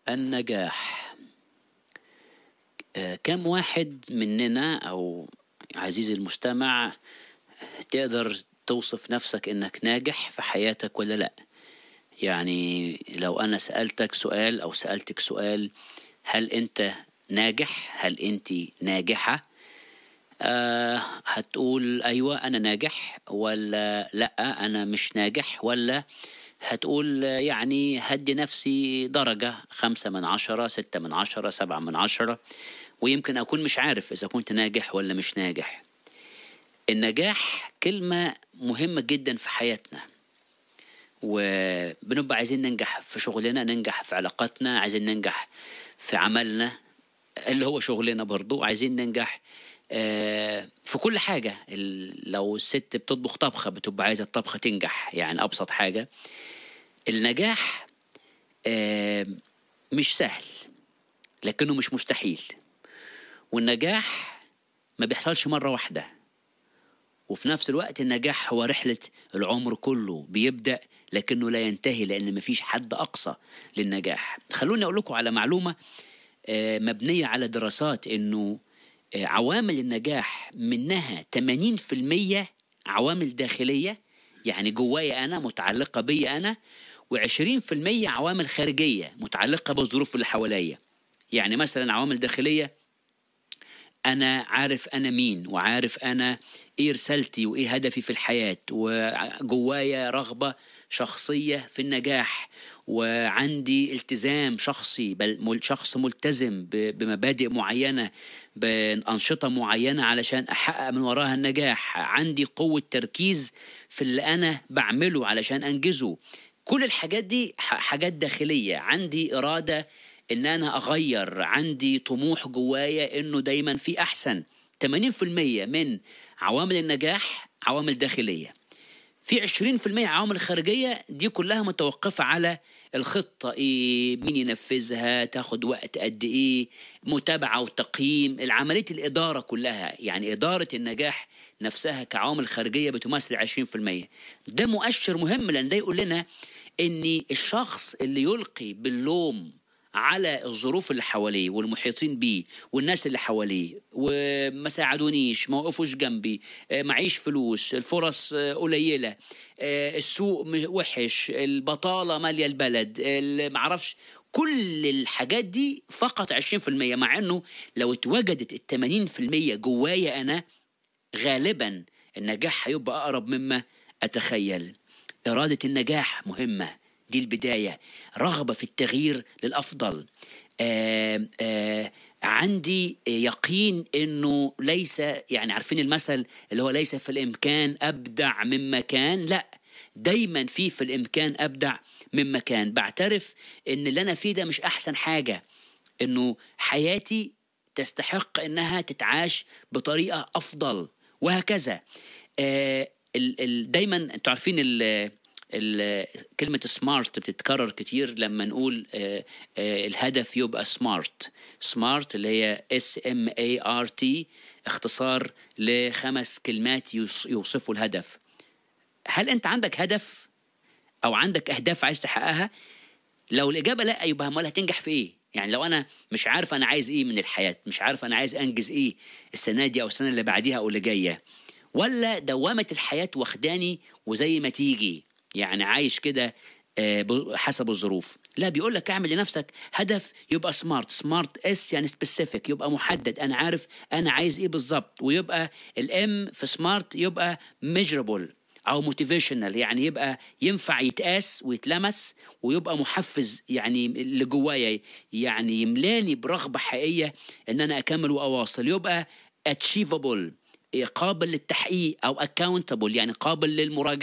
النجاح آه، كم واحد مننا او عزيزي المستمع تقدر توصف نفسك انك ناجح في حياتك ولا لا يعني لو انا سألتك سؤال او سألتك سؤال هل انت ناجح هل انت ناجحة آه هتقول ايوه انا ناجح ولا لا انا مش ناجح ولا هتقول يعني هدي نفسي درجة خمسة من عشرة ستة من عشرة سبعة من عشرة ويمكن أكون مش عارف إذا كنت ناجح ولا مش ناجح النجاح كلمة مهمة جدا في حياتنا وبنبقى عايزين ننجح في شغلنا ننجح في علاقاتنا عايزين ننجح في عملنا اللي هو شغلنا برضو عايزين ننجح آه، في كل حاجة ال- لو الست بتطبخ طبخة بتبقى عايزة الطبخة تنجح يعني أبسط حاجة النجاح آه، مش سهل لكنه مش مستحيل والنجاح ما بيحصلش مرة واحدة وفي نفس الوقت النجاح هو رحلة العمر كله بيبدأ لكنه لا ينتهي لأن مفيش حد أقصى للنجاح خلوني أقول لكم على معلومة آه، مبنية على دراسات إنه آه، عوامل النجاح منها 80% عوامل داخلية يعني جوايا أنا متعلقة بي أنا و20% عوامل خارجية متعلقة بالظروف اللي حواليا يعني مثلا عوامل داخلية انا عارف انا مين وعارف انا ايه رسالتي وايه هدفي في الحياه وجوايا رغبه شخصيه في النجاح وعندي التزام شخصي بل مل- شخص ملتزم ب- بمبادئ معينه بانشطه معينه علشان احقق من وراها النجاح عندي قوه تركيز في اللي انا بعمله علشان انجزه كل الحاجات دي ح- حاجات داخليه عندي اراده ان انا اغير عندي طموح جوايا انه دايما في احسن 80% من عوامل النجاح عوامل داخليه في 20% عوامل خارجيه دي كلها متوقفه على الخطه ايه مين ينفذها تاخد وقت قد ايه متابعه وتقييم العمليه الاداره كلها يعني اداره النجاح نفسها كعوامل خارجيه بتمثل 20% ده مؤشر مهم لان ده يقول لنا ان الشخص اللي يلقي باللوم على الظروف اللي حواليه والمحيطين بيه والناس اللي حواليه وما ساعدونيش ما وقفوش جنبي آه، معيش فلوس الفرص آه، قليلة آه، السوق م- وحش البطالة مالية البلد ال- معرفش كل الحاجات دي فقط 20% مع انه لو اتوجدت ال 80% جوايا انا غالبا النجاح هيبقى اقرب مما اتخيل اراده النجاح مهمه دي البدايه رغبه في التغيير للافضل آه آه عندي يقين انه ليس يعني عارفين المثل اللي هو ليس في الامكان ابدع مما كان لا دايما في في الامكان ابدع مما كان بعترف ان اللي انا فيه ده مش احسن حاجه انه حياتي تستحق انها تتعاش بطريقه افضل وهكذا آه ال ال دايما انتوا عارفين ال ال كلمة سمارت بتتكرر كتير لما نقول آه آه الهدف يبقى سمارت سمارت اللي هي اس ام اي ار تي اختصار لخمس كلمات يوص- يوصفوا الهدف هل انت عندك هدف او عندك اهداف عايز تحققها لو الاجابه لا يبقى امال هتنجح في ايه يعني لو انا مش عارف انا عايز ايه من الحياه مش عارف انا عايز انجز ايه السنه دي او السنه اللي بعديها او اللي جايه ولا دوامه الحياه واخداني وزي ما تيجي يعني عايش كده آه، ب- حسب الظروف لا بيقول لك اعمل لنفسك هدف يبقى سمارت سمارت اس يعني سبيسيفيك يبقى محدد انا عارف انا عايز ايه بالظبط ويبقى الام في سمارت يبقى ميجربل او موتيفيشنال يعني يبقى ينفع يتقاس ويتلمس ويبقى محفز يعني اللي جوايا يعني يملاني برغبه حقيقيه ان انا اكمل واواصل يبقى اتشيفبل قابل للتحقيق او اكاونتبل يعني قابل للمراجعه